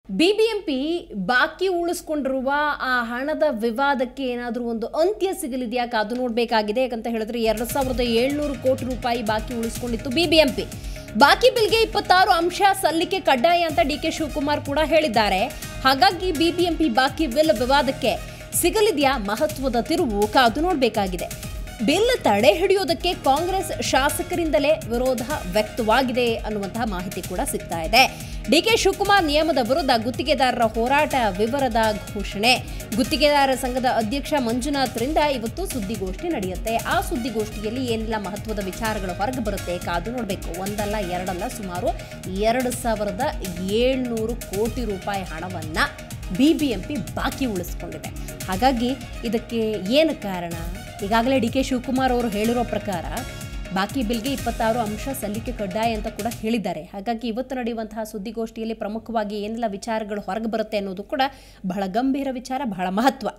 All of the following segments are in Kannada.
ಬಿಬಿಎಂಪಿ ಬಾಕಿ ಉಳಿಸ್ಕೊಂಡಿರುವ ಆ ಹಣದ ವಿವಾದಕ್ಕೆ ಏನಾದರೂ ಒಂದು ಅಂತ್ಯ ಸಿಗಲಿದೆಯಾ ಕಾದು ನೋಡಬೇಕಾಗಿದೆ ಯಾಕಂತ ಹೇಳಿದ್ರೆ ಎರಡು ಸಾವಿರದ ಏಳ್ನೂರು ಕೋಟಿ ರೂಪಾಯಿ ಬಾಕಿ ಉಳಿಸ್ಕೊಂಡಿತ್ತು ಬಿಬಿಎಂಪಿ ಬಾಕಿ ಬಿಲ್ಗೆ ಇಪ್ಪತ್ತಾರು ಅಂಶ ಸಲ್ಲಿಕೆ ಕಡ್ಡಾಯ ಅಂತ ಡಿ ಕೆ ಶಿವಕುಮಾರ್ ಕೂಡ ಹೇಳಿದ್ದಾರೆ ಹಾಗಾಗಿ ಬಿಬಿಎಂಪಿ ಬಾಕಿ ಬಿಲ್ ವಿವಾದಕ್ಕೆ ಸಿಗಲಿದೆಯಾ ಮಹತ್ವದ ತಿರುವು ಕಾದು ನೋಡಬೇಕಾಗಿದೆ ಬಿಲ್ ತಡೆ ಹಿಡಿಯೋದಕ್ಕೆ ಕಾಂಗ್ರೆಸ್ ಶಾಸಕರಿಂದಲೇ ವಿರೋಧ ವ್ಯಕ್ತವಾಗಿದೆ ಅನ್ನುವಂತಹ ಮಾಹಿತಿ ಕೂಡ ಸಿಗ್ತಾ ಇದೆ ಡಿಕೆ ಶಿವಕುಮಾರ್ ನಿಯಮದ ವಿರುದ್ಧ ಗುತ್ತಿಗೆದಾರರ ಹೋರಾಟ ವಿವರದ ಘೋಷಣೆ ಗುತ್ತಿಗೆದಾರರ ಸಂಘದ ಅಧ್ಯಕ್ಷ ಮಂಜುನಾಥ್ರಿಂದ ಇವತ್ತು ಸುದ್ದಿಗೋಷ್ಠಿ ನಡೆಯುತ್ತೆ ಆ ಸುದ್ದಿಗೋಷ್ಠಿಯಲ್ಲಿ ಏನೆಲ್ಲ ಮಹತ್ವದ ವಿಚಾರಗಳು ಹೊರಗೆ ಬರುತ್ತೆ ಕಾದು ನೋಡಬೇಕು ಒಂದಲ್ಲ ಎರಡಲ್ಲ ಸುಮಾರು ಎರಡು ಸಾವಿರದ ಏಳ್ನೂರು ಕೋಟಿ ರೂಪಾಯಿ ಹಣವನ್ನ ಬಿಬಿಎಂಪಿ ಬಾಕಿ ಉಳಿಸ್ಕೊಂಡಿದೆ ಹಾಗಾಗಿ ಇದಕ್ಕೆ ಏನು ಕಾರಣ ಈಗಾಗಲೇ ಡಿ ಕೆ ಶಿವಕುಮಾರ್ ಅವರು ಹೇಳಿರೋ ಪ್ರಕಾರ ಬಾಕಿ ಬಿಲ್ಗೆ ಇಪ್ಪತ್ತಾರು ಅಂಶ ಸಲ್ಲಿಕೆ ಕಡ್ಡಾಯ ಅಂತ ಕೂಡ ಹೇಳಿದ್ದಾರೆ ಹಾಗಾಗಿ ಇವತ್ತು ನಡೆಯುವಂತಹ ಸುದ್ದಿಗೋಷ್ಠಿಯಲ್ಲಿ ಪ್ರಮುಖವಾಗಿ ಏನೆಲ್ಲ ವಿಚಾರಗಳು ಹೊರಗೆ ಬರುತ್ತೆ ಅನ್ನೋದು ಕೂಡ ಬಹಳ ಗಂಭೀರ ವಿಚಾರ ಬಹಳ ಮಹತ್ವ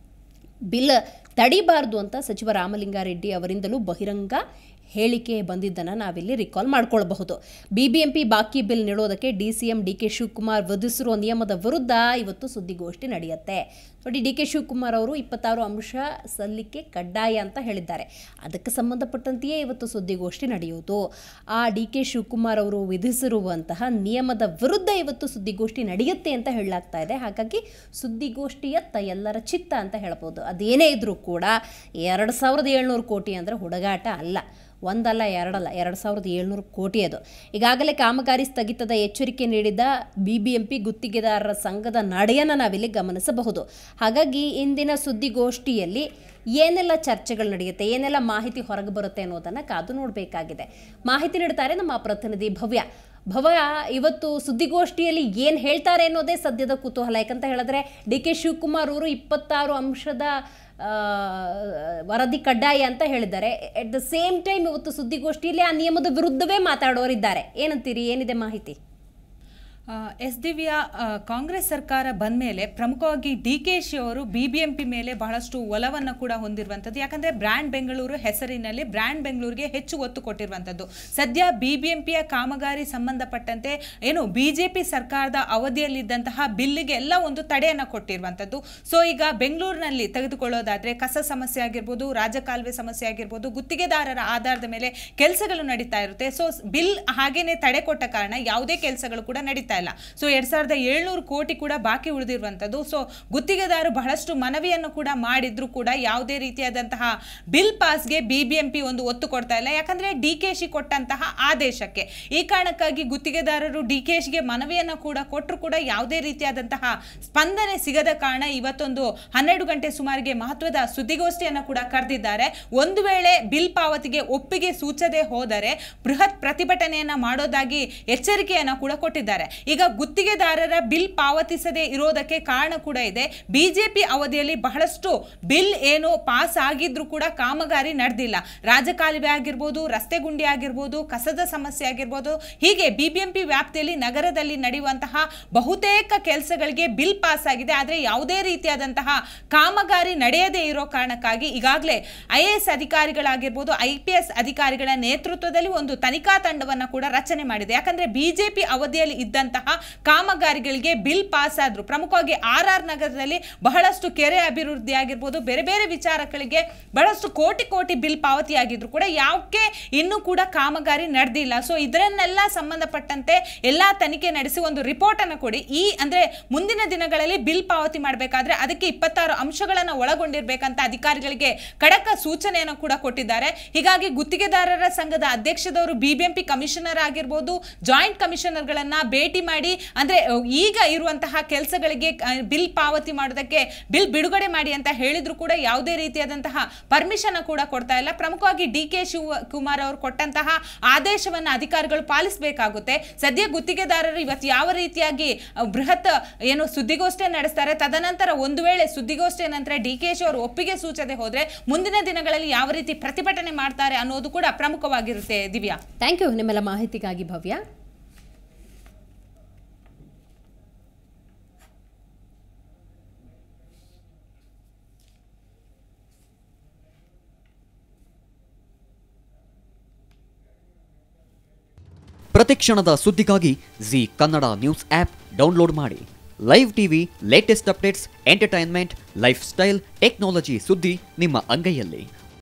ಬಿಲ್ ತಡಿಬಾರದು ಅಂತ ಸಚಿವ ರಾಮಲಿಂಗಾರೆಡ್ಡಿ ಅವರಿಂದಲೂ ಬಹಿರಂಗ ಹೇಳಿಕೆ ಬಂದಿದ್ದನ್ನು ನಾವಿಲ್ಲಿ ರಿಕಾಲ್ ಮಾಡ್ಕೊಳ್ಬಹುದು ಬಿಬಿಎಂಪಿ ಬಾಕಿ ಬಿಲ್ ನೀಡೋದಕ್ಕೆ D C M D K Shivakumar ವಿಧಿಸಿರುವ ನಿಯಮದ ವಿರುದ್ಧ ಇವತ್ತು ಸುದ್ದಿಗೋಷ್ಠಿ ನಡೆಯುತ್ತೆ ನೋಡಿ ಡಿ ಕೆ ಶಿವಕುಮಾರ್ ಅವರು ಇಪ್ಪತ್ತಾರು ಅಂಶ ಸಲ್ಲಿಕೆ ಕಡ್ಡಾಯ ಅಂತ ಹೇಳಿದ್ದಾರೆ ಅದಕ್ಕೆ ಸಂಬಂಧಪಟ್ಟಂತೆಯೇ ಇವತ್ತು ಸುದ್ದಿಗೋಷ್ಠಿ ನಡೆಯುವುದು ಆ ಡಿ ಕೆ ಶಿವಕುಮಾರ್ ಅವರು ವಿಧಿಸಿರುವಂತಹ ನಿಯಮದ ವಿರುದ್ಧ ಇವತ್ತು ಸುದ್ದಿಗೋಷ್ಠಿ ನಡೆಯುತ್ತೆ ಅಂತ ಹೇಳಲಾಗ್ತಾ ಇದೆ ಹಾಗಾಗಿ ಸುದ್ದಿಗೋಷ್ಠಿಯತ್ತ ಎಲ್ಲರ ಚಿತ್ತ ಅಂತ ಹೇಳ್ಬೋದು ಅದೇನೇ ಇದ್ರೂ ಕೂಡ ಎರಡು ಸಾವಿರದ ಏಳ್ನೂರು ಕೋಟಿ ಅಂದರೆ ಹುಡುಗಾಟ ಅಲ್ಲ ಒಂದಲ್ಲ ಎರಡಲ್ಲ ಎರಡು ಸಾವಿರದ ಏಳ್ನೂರು ಕೋಟಿ ಅದು ಈಗಾಗಲೇ ಕಾಮಗಾರಿ ಸ್ಥಗಿತದ ಎಚ್ಚರಿಕೆ ನೀಡಿದ ಬಿ ಬಿ ಎಂ ಪಿ ಗುತ್ತಿಗೆದಾರರ ಸಂಘದ ನಡೆಯನ್ನು ನಾವಿಲ್ಲಿ ಗಮನಿಸಬಹುದು ಹಾಗಾಗಿ ಇಂದಿನ ಸುದ್ದಿಗೋಷ್ಠಿಯಲ್ಲಿ ಏನೆಲ್ಲ ಚರ್ಚೆಗಳು ನಡೆಯುತ್ತೆ ಏನೆಲ್ಲ ಮಾಹಿತಿ ಹೊರಗೆ ಬರುತ್ತೆ ಅನ್ನೋದನ್ನು ಕಾದು ನೋಡಬೇಕಾಗಿದೆ ಮಾಹಿತಿ ನೀಡ್ತಾರೆ ನಮ್ಮ ಪ್ರತಿನಿಧಿ ಭವ್ಯ ಭವ್ಯ ಇವತ್ತು ಸುದ್ದಿಗೋಷ್ಠಿಯಲ್ಲಿ ಏನು ಹೇಳ್ತಾರೆ ಅನ್ನೋದೇ ಸದ್ಯದ ಕುತೂಹಲ ಯಾಕಂತ ಹೇಳಿದ್ರೆ ಡಿ ಕೆ ಶಿವಕುಮಾರ್ ಅವರು ಇಪ್ಪತ್ತಾರು ಅಂಶದ ಆ, ವರದಿ ಕಡ್ಡಾಯ ಅಂತ ಹೇಳಿದ್ದಾರೆ ಎಟ್ ದ ಸೇಮ್ ಟೈಮ್ ಇವತ್ತು ಸುದ್ದಿಗೋಷ್ಠಿಯಲ್ಲಿ ಆ ನಿಯಮದ ವಿರುದ್ಧವೇ ಮಾತಾಡೋರಿದ್ದಾರೆ ಏನಂತೀರಿ ಏನಿದೆ ಮಾಹಿತಿ ಆ, ಎಸ್ ದಿವ್ಯಾ ಆ, ಕಾಂಗ್ರೆಸ್ ಸರ್ಕಾರ ಬಂದ ಮೇಲೆ ಪ್ರಮುಖವಾಗಿ ಡಿ ಕೆ ಶಿ ಅವರು ಬಿ ಬಿ ಎಂ ಪಿ ಮೇಲೆ ಬಹಳಷ್ಟು ಒಲವನ್ನು ಕೂಡ ಹೊಂದಿರುವಂಥದ್ದು ಯಾಕಂದರೆ ಬ್ರ್ಯಾಂಡ್ ಬೆಂಗಳೂರು ಹೆಸರಿನಲ್ಲಿ ಬ್ರ್ಯಾಂಡ್ ಬೆಂಗಳೂರಿಗೆ ಹೆಚ್ಚು ಒತ್ತು ಕೊಟ್ಟಿರುವಂಥದ್ದು ಸದ್ಯ ಬಿ ಬಿ ಎಂ ಪಿಯ ಕಾಮಗಾರಿ ಸಂಬಂಧಪಟ್ಟಂತೆ ಏನು ಬಿ ಜೆ ಪಿ ಸರ್ಕಾರದ ಅವಧಿಯಲ್ಲಿದ್ದಂತಹ ಬಿಲ್ಲಿಗೆ ಎಲ್ಲ ಒಂದು ತಡೆಯನ್ನು ಕೊಟ್ಟಿರುವಂಥದ್ದು ಸೊ ಈಗ ಬೆಂಗಳೂರಿನಲ್ಲಿ ತೆಗೆದುಕೊಳ್ಳೋದಾದರೆ ಕಸ ಸಮಸ್ಯೆ ಆಗಿರ್ಬೋದು ರಾಜಕಾಲುವೆ ಸಮಸ್ಯೆ ಆಗಿರ್ಬೋದು ಗುತ್ತಿಗೆದಾರರ ಆಧಾರದ ಮೇಲೆ ಕೆಲಸಗಳು ನಡೀತಾ ಇರುತ್ತೆ ಸೊ ಬಿಲ್ ಹಾಗೇನೆ ತಡೆ ಕೊಟ್ಟ ಕಾರಣ ಯಾವುದೇ ಕೆಲಸಗಳು ಕೂಡ ನಡೀತಾ ಇಲ್ಲ ಸೊ ಎರಡ್ ಸಾವಿರದ ಏಳ್ನೂರು ಕೋಟಿ ಕೂಡ ಬಾಕಿ ಉಳಿದಿರುವಂಥದ್ದು ಸೊ ಗುತ್ತಿಗೆದಾರರು ಬಹಳಷ್ಟು ಮನವಿಯನ್ನು ಕೂಡ ಮಾಡಿದ್ರು ಕೂಡ ಯಾವುದೇ ರೀತಿಯಾದಂತಹ ಬಿಲ್ ಪಾಸ್ಗೆ ಬಿ ಬಿ ಎಂ ಪಿ ಒಂದು ಒತ್ತು ಕೊಡ್ತಾ ಇಲ್ಲ ಯಾಕಂದ್ರೆ ಡಿ ಕೆ ಶಿ ಕೊಟ್ಟಂತಹ ಆದೇಶಕ್ಕೆ ಈ ಕಾರಣಕ್ಕಾಗಿ ಗುತ್ತಿಗೆದಾರರು ಡಿ ಕೆ ಶಿಗೆ ಮನವಿಯನ್ನು ಕೂಡ ಕೊಟ್ಟರು ಕೂಡ ಯಾವುದೇ ರೀತಿಯಾದಂತಹ ಸ್ಪಂದನೆ ಸಿಗದ ಕಾರಣ ಇವತ್ತೊಂದು ಹನ್ನೆರಡು ಗಂಟೆ ಸುಮಾರಿಗೆ ಮಹತ್ವದ ಸುದ್ದಿಗೋಷ್ಠಿಯನ್ನು ಕೂಡ ಕರೆದಿದ್ದಾರೆ ಒಂದು ವೇಳೆ ಬಿಲ್ ಪಾವತಿಗೆ ಒಪ್ಪಿಗೆ ಸೂಚದೆ ಹೋದರೆ ಬೃಹತ್ ಪ್ರತಿಭಟನೆಯನ್ನ ಮಾಡೋದಾಗಿ ಎಚ್ಚರಿಕೆಯನ್ನ ಕೂಡ ಕೊಟ್ಟಿದ್ದಾರೆ ಈಗ ಗುತ್ತಿಗೆದಾರರ ಬಿಲ್ ಪಾವತಿಸದೇ ಇರೋದಕ್ಕೆ ಕಾರಣ ಕೂಡ ಇದೆ ಬಿಜೆಪಿ ಅವಧಿಯಲ್ಲಿ ಬಹಳಷ್ಟು ಬಿಲ್ ಏನು ಪಾಸ್ ಆಗಿದ್ರು ಕೂಡ ಕಾಮಗಾರಿ ನಡೆದಿಲ್ಲ ರಾಜಕಾಲುವೆ ಆಗಿರ್ಬೋದು ರಸ್ತೆ ಗುಂಡಿ ಆಗಿರ್ಬೋದು ಕಸದ ಸಮಸ್ಯೆ ಆಗಿರ್ಬೋದು ಹೀಗೆ ಬಿಬಿಎಂಪಿ ವ್ಯಾಪ್ತಿಯಲ್ಲಿ ನಗರದಲ್ಲಿ ನಡೆಯುವಂತಹ ಬಹುತೇಕ ಕೆಲಸಗಳಿಗೆ ಬಿಲ್ ಪಾಸ್ ಆಗಿದೆ ಆದರೆ ಯಾವುದೇ ರೀತಿಯಾದಂತಹ ಕಾಮಗಾರಿ ನಡೆಯದೇ ಇರೋ ಕಾರಣಕ್ಕಾಗಿ ಈಗಾಗಲೇ ಐ ಎ ಎಸ್ ಅಧಿಕಾರಿಗಳಾಗಿರ್ಬೋದು ಐ ಪಿ ಎಸ್ ಅಧಿಕಾರಿಗಳ ನೇತೃತ್ವದಲ್ಲಿ ಒಂದು ತನಿಖಾ ತಂಡವನ್ನು ಕೂಡ ರಚನೆ ಮಾಡಿದೆ ಯಾಕಂದ್ರೆ ಬಿಜೆಪಿ ಅವಧಿಯಲ್ಲಿ ಇದ್ದಂತಹ ಕಾಮಗಾರಿಗಳಿಗೆ ಬಿಲ್ ಪಾಸ್ ಆದ್ರು ಪ್ರಮುಖವಾಗಿ ಆರ್ ಆರ್ ನಗರದಲ್ಲಿ ಬಹಳಷ್ಟು ಕೆರೆ ಅಭಿವೃದ್ಧಿ ಆಗಿರ್ಬೋದು ಬೇರೆ ಬೇರೆ ವಿಚಾರಗಳಿಗೆ ಬಹಳಷ್ಟು ಕೋಟಿ ಕೋಟಿ ಬಿಲ್ ಪಾವತಿಯಾಗಿದ್ರು ಕೂಡ ಯಾಕೆ ಇನ್ನೂ ಕೂಡ ಕಾಮಗಾರಿ ನಡೆದಿಲ್ಲ ಸೊ ಇದರನ್ನೆಲ್ಲ ಸಂಬಂಧಪಟ್ಟಂತೆ ಎಲ್ಲಾ ತನಿಖೆ ನಡೆಸಿ ಒಂದು ರಿಪೋರ್ಟ್ ಅನ್ನು ಕೊಡಿ ಈ ಅಂದ್ರೆ ಮುಂದಿನ ದಿನಗಳಲ್ಲಿ ಬಿಲ್ ಪಾವತಿ ಮಾಡಬೇಕಾದ್ರೆ ಅದಕ್ಕೆ ಇಪ್ಪತ್ತಾರು ಅಂಶಗಳನ್ನು ಒಳಗೊಂಡಿರ್ಬೇಕಂತ ಅಧಿಕಾರಿಗಳಿಗೆ ಖಡಕ ಸೂಚನೆಯನ್ನು ಕೂಡ ಕೊಟ್ಟಿದ್ದಾರೆ ಹೀಗಾಗಿ ಗುತ್ತಿಗೆದಾರರ ಸಂಘದ ಅಧ್ಯಕ್ಷದವರು ಬಿಬಿಎಂಪಿ ಕಮಿಷನರ್ ಆಗಿರ್ಬೋದು ಜಾಯಿಂಟ್ ಕಮಿಷನರ್ಗಳನ್ನ ಭೇಟಿ ಮಾಡಿ ಅಂದ್ರೆ ಅಹ್, ಈಗ ಇರುವಂತಹ ಕೆಲಸಗಳಿಗೆ ಬಿಲ್ ಪಾವತಿ ಮಾಡೋದಕ್ಕೆ ಬಿಲ್ ಬಿಡುಗಡೆ ಮಾಡಿ ಅಂತ ಹೇಳಿದ್ರು ಕೂಡ ಯಾವುದೇ ರೀತಿಯಾದಂತಹ ಪರ್ಮಿಷನ್ ಕೂಡ ಕೊಡ್ತಾ ಇಲ್ಲ ಪ್ರಮುಖವಾಗಿ ಡಿ ಕೆ ಶಿವಕುಮಾರ್ ಅವರು ಕೊಟ್ಟಂತಹ ಆದೇಶವನ್ನ ಅಧಿಕಾರಿಗಳು ಪಾಲಿಸಬೇಕಾಗುತ್ತೆ ಸದ್ಯ ಗುತ್ತಿಗೆದಾರರು ಇವತ್ತು ಯಾವ ರೀತಿಯಾಗಿ ಅಹ್, ಬೃಹತ್ ಏನು ಸುದ್ದಿಗೋಷ್ಠಿ ನಡೆಸ್ತಾರೆ ತದನಂತರ ಒಂದು ವೇಳೆ ಸುದ್ದಿಗೋಷ್ಠಿಯ ನಂತರ ಡಿ ಕೆ ಶಿ ಅವರು ಒಪ್ಪಿಗೆ ಸೂಚನೆ ಹೋದ್ರೆ ಮುಂದಿನ ದಿನಗಳಲ್ಲಿ ಯಾವ ರೀತಿ ಪ್ರತಿಭಟನೆ ಮಾಡ್ತಾರೆ ಅನ್ನೋದು ಕೂಡ ಪ್ರಮುಖವಾಗಿರುತ್ತೆ ದಿವ್ಯಾ ಥ್ಯಾಂಕ್ ಯು ನಿಮ್ಮೆಲ್ಲ ಮಾಹಿತಿಗಾಗಿ ಭವ್ಯ ಪ್ರತಿಕ್ಷಣದ ಸುದ್ದಿಗಾಗಿ Zee Kannada news app download ಮಾಡಿ live TV latest updates entertainment lifestyle technology ಸುದ್ದಿ ನಿಮ್ಮ ಅಂಗೈಯಲ್ಲಿ